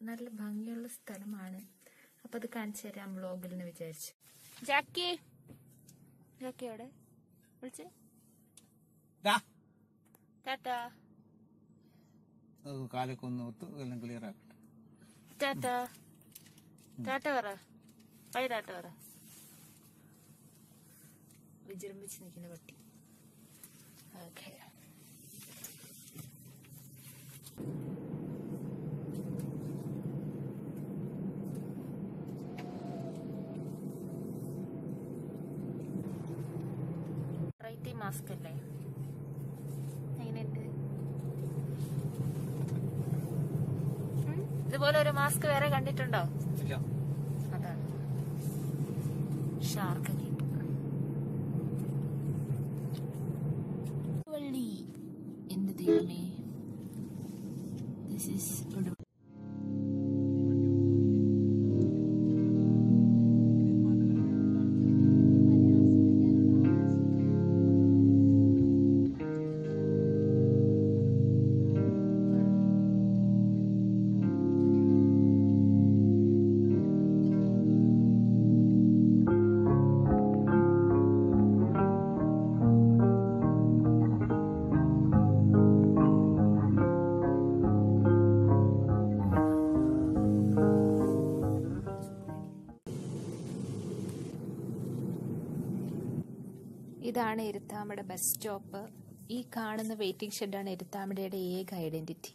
നല്ല ഭംഗിയുള്ള സ്ഥലമാണ് അപ്പൊ അത് കാണിച്ചു തരാം വ്ളോഗിൽ എന്ന് വിചാരിച്ചു ജാക്കി ജാക്കി അവിടെ വിളിച്ചേ ദാ. ടാറ്റാ അത് കാലൊക്കെ ഒന്ന് ഒത്ത് എല്ലാം ക്ലിയർ ആക്കട്ടെ ടാറ്റാ ടാറ്റ പറ ബൈ ടാറ്റ പറ വിജൃംഭിച്ച് നിൽക്കുന്ന പട്ടി ഓക്കെ റൈറ്റി മാസ്ക് അല്ലേ എങ്ങനെയുണ്ട് ഉം? ഇതുപോലെ ഒരു മാസ്ക് വേറെ കണ്ടിട്ടുണ്ടോ ഇല്ല അതാണ് ഷാർക്ക് കീപ്പ് വള്ളി എന്ത് ദൈവമേ ദിസ് ഈസ് ഒരു ഇതാണ് എരുത്താമട ബസ് സ്റ്റോപ്പ് ഈ കാണുന്ന വെയിറ്റിംഗ് ഷെഡാണ് എരുത്താമടയുടെ ഏക ഐഡന്റിറ്റി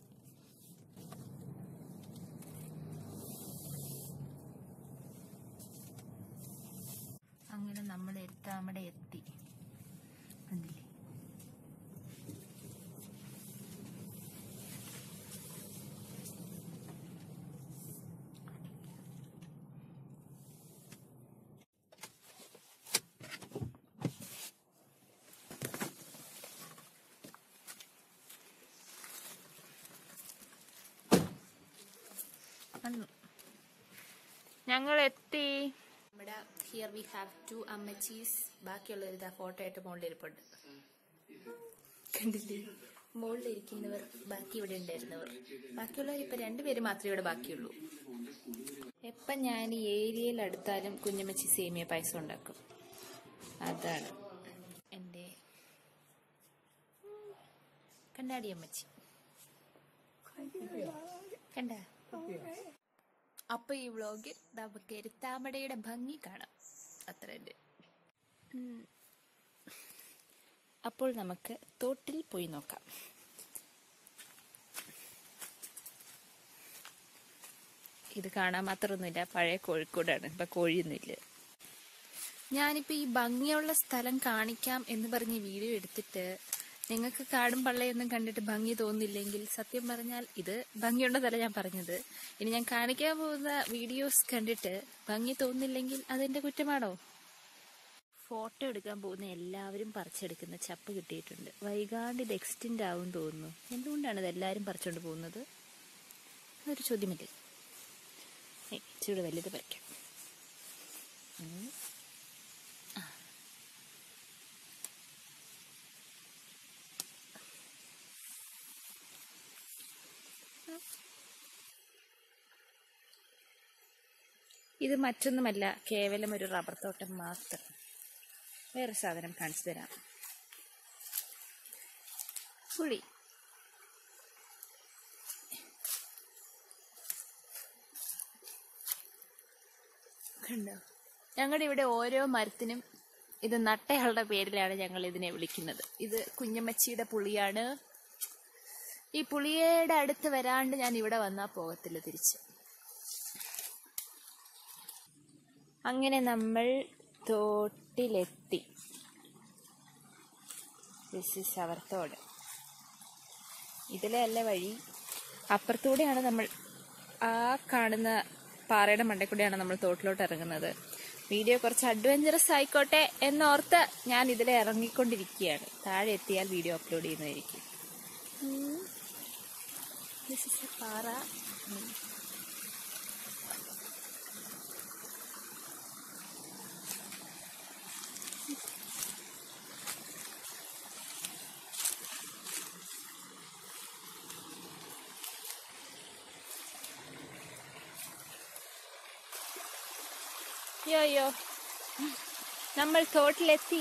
അങ്ങനെ നമ്മൾ എരുത്താമട എത്തി കണ്ടില്ലേ വന്നു ഞങ്ങൾ എത്തി നമ്മുടെ ഹിയർ വി ഹാവ് ടു അമ്മച്ചീസ് ബാക്കിയുള്ളവർ ഇതാ ഫോട്ടോ ആയിട്ട് മുകളിൽ ഇരിപ്പുണ്ട് കണ്ടില്ലേ മുകളിൽ ഇരിക്കുന്നവർ ബാക്കി ഇവിടെ ഉണ്ടായിരുന്നവർ ബാക്കിയുള്ളവർ ഇപ്പൊ രണ്ടുപേര് മാത്രമേ ഇവിടെ ബാക്കിയുള്ളൂ എപ്പം ഞാൻ ഈ ഏരിയയിൽ അടുത്താലും കുഞ്ഞമ്മച്ചി സേമിയ പായസം ഉണ്ടാക്കും അതാണ് എൻ്റെ കണ്ടാടി അമ്മച്ചി കണ്ട അപ്പൊ ഈ വ്ളോഗിൽ നമുക്ക് എരുത്താമടയുടെ ഭംഗി കാണാം അത്ര തന്നെ ഉം. അപ്പോൾ നമുക്ക് തോട്ടിൽ പോയി നോക്കാം ഇത് കാണാൻ മാത്രമൊന്നുമില്ല പഴയ കോഴിക്കോടാണ് ഇപ്പൊ കോഴിയൊന്നുമില്ല ഞാനിപ്പോ ഈ ഭംഗിയുള്ള സ്ഥലം കാണിക്കാം എന്ന് പറഞ്ഞ് വീഡിയോ എടുത്തിട്ട് നിങ്ങൾക്ക് കാടും പള്ളയൊന്നും കണ്ടിട്ട് ഭംഗി തോന്നില്ലെങ്കിൽ സത്യം പറഞ്ഞാൽ ഇത് ഭംഗിയുള്ളതല്ല ഞാൻ പറഞ്ഞത് ഇനി ഞാൻ കാണിക്കാൻ പോകുന്ന വീഡിയോസ് കണ്ടിട്ട് ഭംഗി തോന്നില്ലെങ്കിൽ അതെന്റെ കുറ്റമാണോ ഫോട്ടോ എടുക്കാൻ പോകുന്ന എല്ലാവരും പറിച്ചെടുക്കുന്ന ചപ്പ് കിട്ടിയിട്ടുണ്ട് വൈകാണ്ട് ഇത് എക്സ്റ്റെൻഡ് ആവും തോന്നുന്നു എന്തുകൊണ്ടാണ് ഇത് എല്ലാവരും പറിച്ചുകൊണ്ട് പോകുന്നത് അതൊരു ചോദ്യമല്ലേ ഏയ് ഇച്ചിരി വലുത് പറിക്കാം ഉം. ഇത് മറ്റൊന്നുമല്ല കേവലം ഒരു റബ്ബർ തോട്ടം മാത്രം വേറെ സാധനം കാണിച്ചു തരാം പുളി കണ്ടോ ഞങ്ങളുടെ ഇവിടെ ഓരോ മരത്തിനും ഇത് നട്ടയാളുടെ പേരിലാണ് ഞങ്ങൾ ഇതിനെ വിളിക്കുന്നത് ഇത് കുഞ്ഞമ്മച്ചിയുടെ പുളിയാണ് ഈ പുളിയുടെ അടുത്ത് വരാണ്ട് ഞാൻ ഇവിടെ വന്നാൽ പോകത്തില്ല തിരിച്ച് അങ്ങനെ നമ്മൾ തോട്ടിലെത്തി ദിസ് ഇസ് അവർ തോട് ഇതിലെ അല്ല വഴി അപ്പുറത്തൂടെയാണ് നമ്മൾ ആ കാണുന്ന പാറയുടെ മണ്ടയിൽ കൂടെയാണ് നമ്മൾ തോട്ടിലോട്ട് ഇറങ്ങുന്നത് വീഡിയോ കുറച്ച് അഡ്വഞ്ചറസ് ആയിക്കോട്ടെ എന്നോർത്ത് ഞാൻ ഇതിലെ ഇറങ്ങിക്കൊണ്ടിരിക്കുകയാണ് താഴെ എത്തിയാൽ വീഡിയോ അപ്ലോഡ് ചെയ്യുന്നതായിരിക്കും ദിസ് ഇസ് എ പാറ ഉം. യോ യോ നമ്മൾ തോട്ടിലെത്തി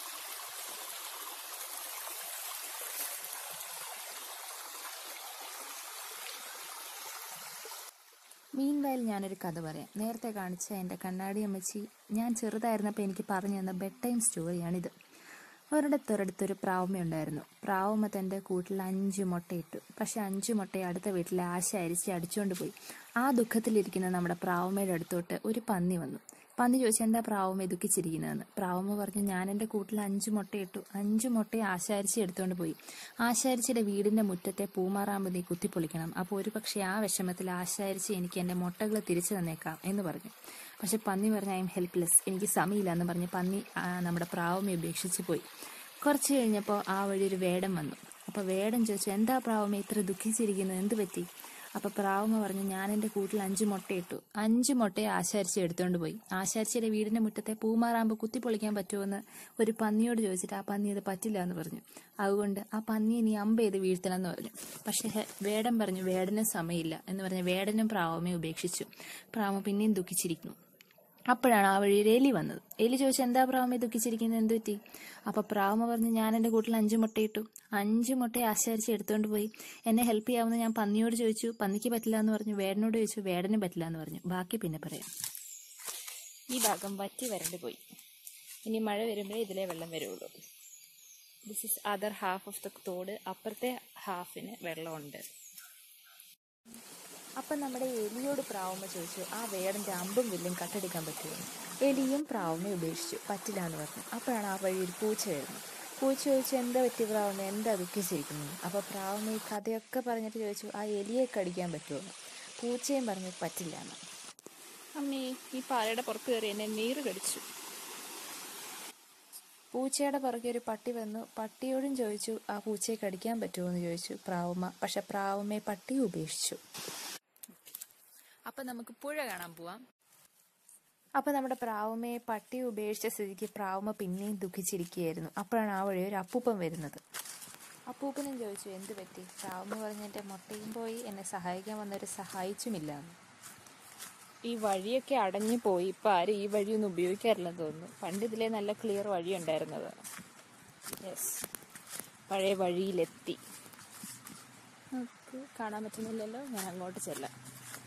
മീൻവയൽ ഞാനൊരു കഥ പറയാം നേരത്തെ കാണിച്ച എൻ്റെ കണ്ണാടി അമ്മച്ചി ഞാൻ ചെറുതായിരുന്നപ്പോൾ എനിക്ക് പറഞ്ഞു തന്ന ബെഡ് ടൈം സ്റ്റോറിയാണിത് ഒരിടത്തൊരിടത്തൊരു പ്രാവമ്മ ഉണ്ടായിരുന്നു പ്രാവമ്മ തൻ്റെ കൂട്ടിൽ അഞ്ച് മുട്ടയിട്ടു പക്ഷെ അഞ്ച് മുട്ടയെ അടുത്ത വീട്ടിലെ ആശ അരിച്ച് അടിച്ചുകൊണ്ട് പോയി ആ ദുഃഖത്തിലിരിക്കുന്ന നമ്മുടെ പ്രാവമ്മയുടെ അടുത്തോട്ട് ഒരു പന്നി വന്നു പന്നി ചോദിച്ചു എന്താ പ്രാവമ്മ ദുഃഖിച്ചിരിക്കുന്നതെന്ന് പ്രാവമ്മ പറഞ്ഞു ഞാൻ എൻ്റെ കൂട്ടിൽ അഞ്ച് മുട്ടയിട്ടു അഞ്ച് മുട്ടയെ ആശാരിച്ച് എടുത്തുകൊണ്ട് പോയി ആശാരിച്ചിയുടെ വീടിൻ്റെ മുറ്റത്തെ പൂമാറാമ്പ് നീ കുത്തിപ്പൊളിക്കണം അപ്പോൾ ഒരു പക്ഷേ ആ വിഷമത്തിൽ ആശാരിച്ച് എനിക്ക് എൻ്റെ മുട്ടകൾ തിരിച്ചു തന്നേക്കാം എന്ന് പറഞ്ഞു പക്ഷെ പന്നി പറഞ്ഞു ഐ എം ഹെൽപ്ലെസ് എനിക്ക് സമയമില്ല എന്ന് പറഞ്ഞ് പന്നി ആ, നമ്മുടെ പ്രാവമ്മയെ ഉപേക്ഷിച്ച് പോയി കുറച്ച് കഴിഞ്ഞപ്പോൾ ആ വഴി ഒരു വേടൻ വന്നു അപ്പോൾ വേടൻ ചോദിച്ചു എന്താ പ്രാവമ്മ ഇത്ര ദുഃഖിച്ചിരിക്കുന്നത് എന്ത് പറ്റി അപ്പോൾ പ്രാവമ്മ പറഞ്ഞു ഞാൻ എൻ്റെ കൂട്ടിൽ അഞ്ച് മുട്ടയിട്ടു അഞ്ച് മുട്ടയെ ആശാരിച്ച് എടുത്തുകൊണ്ട് പോയി ആശാരിച്ചിയുടെ വീടിൻ്റെ മുറ്റത്തെ പൂമാറാമ്പ് കുത്തിപ്പൊളിക്കാൻ പറ്റുമെന്ന് ഒരു പന്നിയോട് ചോദിച്ചിട്ട് ആ പന്നി അത് പറ്റില്ല എന്ന് പറഞ്ഞു അതുകൊണ്ട് ആ പന്നിയെ നീ അമ്പ് ചെയ്ത് വീഴ്ത്തണം എന്ന് പറഞ്ഞു പക്ഷേ ഹെ- വേടൻ പറഞ്ഞു വേടനും സമയമില്ല എന്ന് പറഞ്ഞ് വേടനും പ്രാവമ്മയെ ഉപേക്ഷിച്ചു പ്രാവമ്മ പിന്നെയും ദുഃഖിച്ചിരിക്കുന്നു അപ്പോഴാണ് ആ വഴി ഒരു എലി വന്നത് എലി ചോദിച്ചു എന്താ പ്രാവമേ ദുഃഖിച്ചിരിക്കുന്നത് എന്ത് പറ്റി അപ്പൊ പ്രാവമ പറഞ്ഞു ഞാൻ എൻ്റെ കൂട്ടിൽ അഞ്ച് മുട്ടയിട്ടു അഞ്ച് മുട്ടയെ ആശാരിച്ച് എടുത്തുകൊണ്ട് പോയി എന്നെ ഹെൽപ്പ് ചെയ്യാമെന്ന് ഞാൻ പന്നിയോട് ചോദിച്ചു പന്നിക്ക് പറ്റില്ല എന്ന് പറഞ്ഞു വേടനോട് ചോദിച്ചു വേടനും പറ്റില്ല എന്ന് പറഞ്ഞു ബാക്കി പിന്നെ പറയാം ഈ ഭാഗം വറ്റി വരണ്ട് പോയി ഇനി മഴ വരുമ്പോഴേ ഇതിലെ വെള്ളം വരുള്ളൂ this is other half of the തോട് അപ്പുറത്തെ ഹാഫിന് വെള്ളമുണ്ട് അപ്പം നമ്മുടെ എലിയോട് പ്രാവമ്മ ചോദിച്ചു ആ വേടൻ്റെ അമ്പും വില്ലും കട്ടെടുക്കാൻ പറ്റുമോ എലിയും പ്രാവമ്മയെ ഉപേക്ഷിച്ചു പറ്റില്ല എന്ന് പറഞ്ഞു അപ്പോഴാണ് ആ വഴി ഒരു പൂച്ച വരുന്നത് പൂച്ച ചോദിച്ചു എന്താ പറ്റി പ്രാവമ്മ എന്താ ദുഃഖിച്ചിരിക്കുന്നത് അപ്പോൾ പ്രാവമ്മ ഈ കഥയൊക്കെ പറഞ്ഞിട്ട് ചോദിച്ചു ആ എലിയെ കടിക്കാൻ പറ്റുമോ പൂച്ചയും പറഞ്ഞു പറ്റില്ല എന്ന് അമ്മേ ഈ പാലയുടെ പുറത്ത് കയറി എന്നെ നീര് കടിച്ചു പൂച്ചയുടെ പുറകെ ഒരു പട്ടി വന്നു പട്ടിയോടും ചോദിച്ചു ആ പൂച്ചയെ കടിക്കാൻ പറ്റുമോ എന്ന് ചോദിച്ചു പ്രാവമ്മ പക്ഷെ പ്രാവമ്മയെ പട്ടി ഉപേക്ഷിച്ചു അപ്പൊ നമുക്ക് പുഴ കാണാൻ പോവാം അപ്പൊ നമ്മുടെ പ്രാവമ്മയെ പട്ടി ഉപേക്ഷിച്ച സ്ഥിതിക്ക് പ്രാവമ്മ പിന്നെയും ദുഃഖിച്ചിരിക്കുകയായിരുന്നു അപ്പോഴാണ് ആ വഴി ഒരു അപ്പൂപ്പൻ വരുന്നത് അപ്പൂപ്പനും ചോദിച്ചു എന്ത് പറ്റി പ്രാവമ്മ പറഞ്ഞു എൻ്റെ മുട്ടയും പോയി എന്നെ സഹായിക്കാൻ വന്നവരെ സഹായിച്ചുമില്ല എന്ന് ഈ വഴിയൊക്കെ അടഞ്ഞു പോയി ഇപ്പൊ ആരും ഈ വഴിയൊന്നും ഉപയോഗിക്കാറില്ലെന്ന് തോന്നുന്നു പണ്ട് ഇതിലെ നല്ല ക്ലിയർ വഴി ഉണ്ടായിരുന്നത് യെസ് പഴയ വഴിയിലെത്തി നമുക്ക് കാണാൻ പറ്റുന്നില്ലല്ലോ ഞാൻ അങ്ങോട്ട് ചെല്ലാം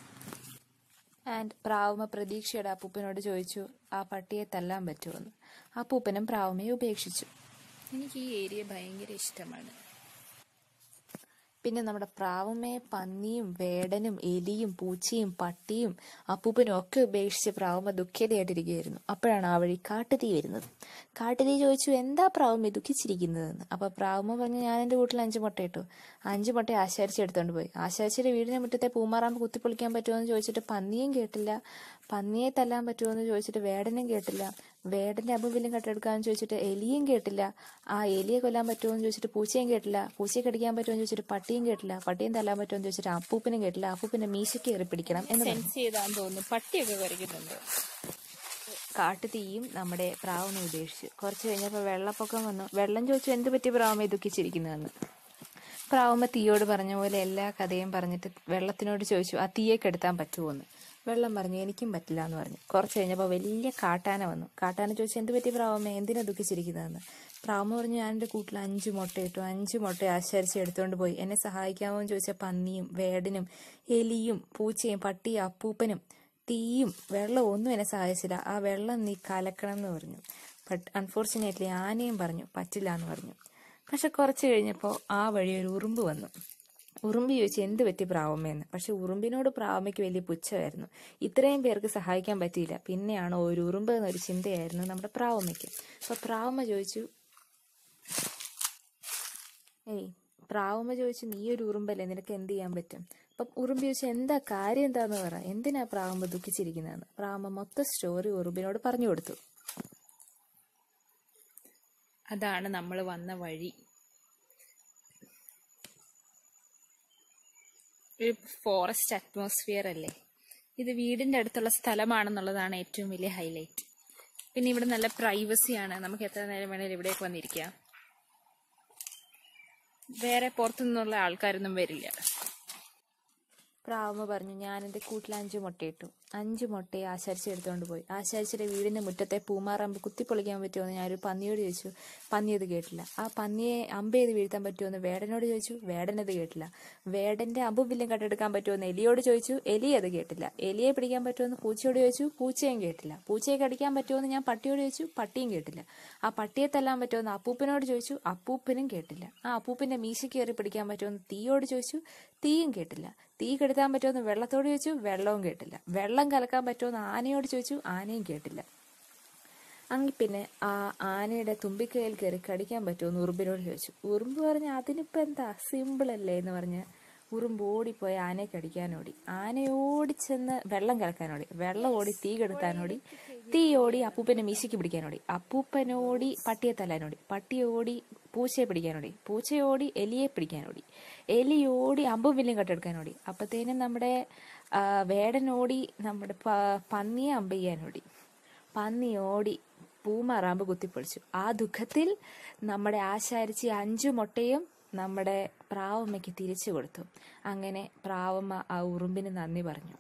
ആൻഡ് പ്രാവുമ പ്രതീക്ഷയുടെ അപ്പൂപ്പനോട് ചോദിച്ചു ആ പട്ടിയെ തല്ലാൻ പറ്റുമെന്ന് അപ്പൂപ്പനും പ്രാവുമയെ ഉപേക്ഷിച്ചു എനിക്ക് ഈ ഏരിയ ഭയങ്കര ഇഷ്ടമാണ് പിന്നെ നമ്മുടെ പ്രാവുമയെ പന്നിയും വേടനും എലിയും പൂച്ചയും പട്ടിയും അപ്പൂപ്പനും ഒക്കെ ഉപേക്ഷിച്ച് പ്രാവുമ ദുഃഖിതയായിട്ടിരിക്കുകയായിരുന്നു അപ്പോഴാണ് ആ വഴി കാട്ടുതീ വരുന്നത് കാട്ടുതീ ചോദിച്ചു എന്താ പ്രാവുമ ദുഃഖിച്ചിരിക്കുന്നതെന്ന് അപ്പൊ പ്രാവുമ പറഞ്ഞു ഞാൻ എൻ്റെ വീട്ടിൽ അഞ്ച് മുട്ട ഇട്ടു അഞ്ച് മുട്ട ആശാരിച്ച് എടുത്തോണ്ട് പോയി ആശാരിച്ചിയുടെ വീടിന്റെ മുറ്റത്തെ പൂമാറാമ്പ് കുത്തിപ്പൊളിക്കാൻ പറ്റുമോ എന്ന് ചോദിച്ചിട്ട് പന്നിയും കേട്ടില്ല പന്നിയെ തല്ലാൻ പറ്റുമോ എന്ന് ചോദിച്ചിട്ട് വേടനും കേട്ടില്ല വേടന്റെ അമ്പുവില്ലും കട്ടെടുക്കാന്ന് ചോദിച്ചിട്ട് എലിയും കേട്ടില്ല ആ എലിയെ കൊല്ലാൻ പറ്റുമോ എന്ന് ചോദിച്ചിട്ട് പൂച്ചയും കേട്ടില്ല പൂച്ചയെ കടിക്കാൻ പറ്റുമോ എന്ന് ചോദിച്ചിട്ട് പട്ടിയും കേട്ടില്ല പട്ടിയും തല്ലാൻ പറ്റുമോ എന്ന് ചോദിച്ചിട്ട് അപ്പൂപ്പനും കേട്ടില്ല അപ്പൂപ്പന്റെ മീശയ്ക്ക് കയറി പിടിക്കണം എന്ന് സെൻസ് ചെയ്താന്ന് തോന്നുന്നു പട്ടിയൊക്കെ കറിക്കുന്നുണ്ട് കാട്ടുതീയും നമ്മുടെ പ്രാവിനെ ഉപേക്ഷിച്ചു കുറച്ച് കഴിഞ്ഞപ്പോൾ വെള്ളപ്പൊക്കം വന്നു വെള്ളം ചോദിച്ചു എന്ത് പറ്റി പ്രാവമെ ദുഃഖിച്ചിരിക്കുന്നതെന്ന് പ്രാവമ്മ തീയോട് പറഞ്ഞ പോലെ എല്ലാ കഥയും പറഞ്ഞിട്ട് വെള്ളത്തിനോട് ചോദിച്ചു ആ തീയെ കെടുത്താൻ പറ്റുമോ എന്ന് വെള്ളം പറഞ്ഞു എനിക്കും പറ്റില്ല എന്ന് പറഞ്ഞു കുറച്ച് കഴിഞ്ഞപ്പോൾ വലിയ കാട്ടാന വന്നു കാട്ടാന ചോദിച്ചു എന്ത് പറ്റി പ്രാവമ്മ എന്തിനാ ദുഃഖിച്ചിരിക്കുന്നതെന്ന് പ്രാവമ്മ പറഞ്ഞു ഞാൻ എൻ്റെ കൂട്ടിൽ അഞ്ച് മുട്ട ഇട്ടു അഞ്ച് മുട്ട ആശാരിച്ച് എടുത്തുകൊണ്ട് പോയി എന്നെ സഹായിക്കാമോ എന്ന് ചോദിച്ച പന്നിയും വേടനും എലിയും പൂച്ചയും പട്ടിയും അപ്പൂപ്പനും തീയും വെള്ളവും ഒന്നും എന്നെ സഹായിച്ചില്ല ആ വെള്ളം നീ കലക്കണം എന്ന് പറഞ്ഞു ബട്ട് അൺഫോർച്ചുനേറ്റ്ലി ആനയും പറഞ്ഞു പറ്റില്ല എന്ന് പറഞ്ഞു പക്ഷെ കുറച്ച് കഴിഞ്ഞപ്പോൾ ആ വഴി ഒരു ഉറുമ്പ് വന്നു ഉറുമ്പ് ചോദിച്ചു എന്ത് പറ്റി പ്രാവമ്മയെന്ന് പക്ഷെ ഉറുമ്പിനോട് പ്രാവമ്മയ്ക്ക് വലിയ പുച്ഛമായിരുന്നു ഇത്രയും പേർക്ക് സഹായിക്കാൻ പറ്റിയില്ല പിന്നെയാണ് ഒരു ഉറുമ്പ് എന്നൊരു ചിന്തയായിരുന്നു നമ്മുടെ പ്രാവമ്മയ്ക്ക് അപ്പൊ പ്രാവമ്മ ചോദിച്ചു ഏയ് പ്രാവമ്മ ചോദിച്ചു നീ ഒരു ഉറുമ്പല്ലേ നിനക്ക് എന്ത് ചെയ്യാൻ പറ്റും അപ്പം ഉറുമ്പ് ചോദിച്ചു എന്താ കാര്യം എന്താന്ന് പറ എന്തിനാ പ്രാവമ്മ ദുഃഖിച്ചിരിക്കുന്നതെന്ന് പ്രാവമ്മ മൊത്തം സ്റ്റോറി ഉറുമ്പിനോട് പറഞ്ഞു കൊടുത്തു അതാണ് നമ്മൾ വന്ന വഴി ഒരു ഫോറസ്റ്റ് അറ്റ്മോസ്ഫിയർ അല്ലേ ഇത് വീടിന്റെ അടുത്തുള്ള സ്ഥലമാണെന്നുള്ളതാണ് ഏറ്റവും വലിയ ഹൈലൈറ്റ് പിന്നെ ഇവിടെ നല്ല പ്രൈവസിയാണ് നമുക്ക് എത്ര നേരം വേണേലും ഇവിടേക്ക് വന്നിരിക്കാം വേറെ പുറത്തു നിന്നുള്ള ആൾക്കാരൊന്നും വരില്ല പ്രാവുമ്മ പറഞ്ഞു ഞാൻ എൻ്റെ കൂട്ടിൽ അഞ്ച് മുട്ടയിട്ടു അഞ്ച് മുട്ടയെ ആശാരിച്ച് എടുത്തുകൊണ്ട് പോയി ആശാരിച്ചിയുടെ വീടിൻ്റെ മുറ്റത്തെ പൂമാറമ്പ് കുത്തിപ്പൊളിക്കാൻ പറ്റുമോ എന്ന് ഞാനൊരു പന്നിയോട് ചോദിച്ചു പന്നി അത് കേട്ടില്ല ആ പന്നിയെ അമ്പ് ചെയ്ത് വീഴ്ത്താൻ പറ്റുമോ എന്ന് വേടനോട് ചോദിച്ചു വേടൻ അത് കേട്ടില്ല വേടൻ്റെ അമ്പും വില്ലും കട്ടെടുക്കാൻ പറ്റുമോ എന്ന് എലിയോട് ചോദിച്ചു എലി അത് കേട്ടില്ല എലിയെ പിടിക്കാൻ പറ്റുമോ എന്ന് പൂച്ചയോട് ചോദിച്ചു പൂച്ചയും കേട്ടില്ല പൂച്ചയെ കടിക്കാൻ പറ്റുമോ എന്ന് ഞാൻ പട്ടിയോട് ചോദിച്ചു പട്ടിയും കേട്ടില്ല ആ പട്ടിയെ തല്ലാൻ പറ്റുമോ എന്ന് അപ്പൂപ്പനോട് ചോദിച്ചു അപ്പൂപ്പനും കേട്ടില്ല ആ അപ്പൂപ്പൻ്റെ മീശ കയറി പിടിക്കാൻ പറ്റുമോ എന്ന് തീയോട് ചോദിച്ചു തീയും കേട്ടില്ല തീ കെടുത്താൻ പറ്റുമെന്ന് വെള്ളത്തോട് ചോദിച്ചു വെള്ളവും കേട്ടില്ല വെള്ളം കലക്കാൻ പറ്റുമെന്ന് ആനയോട് ചോദിച്ചു ആനയും കേട്ടില്ല അങ്കിൽ പിന്നെ ആ ആനയുടെ തുമ്പിക്കൈയിൽ കയറി കടിക്കാൻ പറ്റുമെന്ന് ഉറുമ്പിനോട് ചോദിച്ചു ഉറുമ്പ് പറഞ്ഞ അതിനിപ്പോൾ എന്താ സിമ്പിൾ അല്ലേ എന്ന് പറഞ്ഞ് ഉറുമ്പ് ഓടിപ്പോയി ആനയെ കടിക്കാനോടി ആന ഓടിച്ചെന്ന് വെള്ളം കലക്കാനോടി വെള്ളം ഓടി തീ കെടുത്താനോടി തീ ഓടി അപ്പൂപ്പനെ മീശയ്ക്ക് പിടിക്കാനോടി അപ്പൂപ്പനോടി പട്ടിയെ തല്ലാനോടി പട്ടി ഓടി പൂച്ചയെ പിടിക്കാനോടി പൂച്ച ഓടി എലിയെ പിടിക്കാനോടി എലി ഓടി അമ്പും വില്ലും കട്ടെടുക്കാനോടി അപ്പത്തേനും നമ്മുടെ ആ, വേടനോടി നമ്മുടെ പ- പന്നിയെ അമ്പ് ചെയ്യാനോടി പന്നി ഓടി പൂമാറാമ്പ് കുത്തിപ്പൊളിച്ചു ആ ദുഃഖത്തിൽ നമ്മുടെ ആശാരിച്ച് അഞ്ചു മുട്ടയും നമ്മുടെ പ്രാവമ്മയ്ക്ക് തിരിച്ചു കൊടുത്തു അങ്ങനെ പ്രാവമ്മ ആ ഉറുമ്പിന് നന്ദി പറഞ്ഞു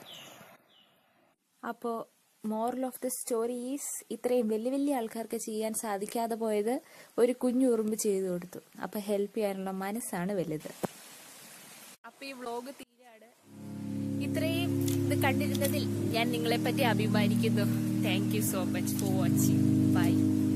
അപ്പോൾ moral of the story is ഇത്രയും വലിയ വലിയ ആൾക്കാർക്ക് ചെയ്യാൻ സാധിക്കാതെ പോയത് ഒരു കുഞ്ഞു ഉറുമ്പ് ചെയ്തു കൊടുത്തു അപ്പോൾ ഹെൽപ്പ് ചെയ്യാനുള്ള മനസ്സാണ് വലുത് അപ്പോൾ ഈ വ്ളോഗ് തീരാണ് ഇത്രയും ഇത് കണ്ടിരുന്നതിൽ ഞാൻ നിങ്ങളെ പറ്റി അഭിമാനിക്കുന്നു thank you so much for watching by